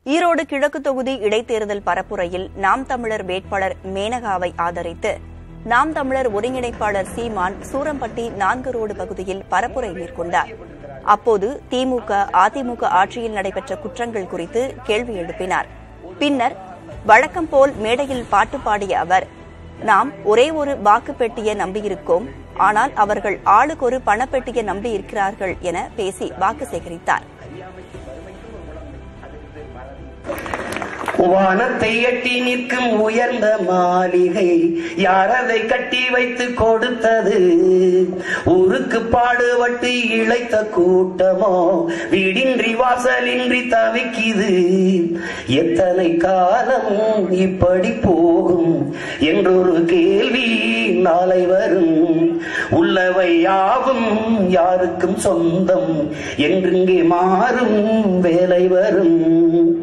ஈரோடு கிழக்கு தொகுதி இடைத்தேர்தல் பரப்புரையில் நாம் தமிழர் வேட்பாளர் மேனகாவை ஆதரித்து நாம் தமிழர் ஒருங்கிணைப்பாளர் சீமான் சூரம்பட்டி நான்கு ரோடு பகுதியில் பரப்புரை மேற்கொண்டார் அப்போது திமுக அதிமுக ஆட்சியில் நடைபெற்ற குற்றங்கள் குறித்து கேள்வி எழுப்பினார் பின்னர் வழக்கம் போல் மேடையில் பாட்டு பாடிய அவர் நாம் ஒரே ஒரு வாக்கு பெட்டியை நம்பியிருக்கோம் ஆனால் அவர்கள் ஆளுக்கொரு பணப்பெட்டியை நம்பி இருக்கிறார்கள் என பேசி வாக்கு சேகரித்தார் வானத்தை எட்டி நிற்கும் உயர்ந்த மாளிகை யார் அதை கட்டி வைத்து கொடுத்தது ஊருக்கு பாடுபட்டு இழைத்த கூட்டமோ வீடின்றி வாசலின்றி தவிக்குது எத்தனை காலம் இப்படி போகும் என்றொரு கேள்வி நாளை வரும் உள்ளவை யாவும் யாருக்கும் சொந்தம் என்றிங்கே மாறும் வேலை வரும்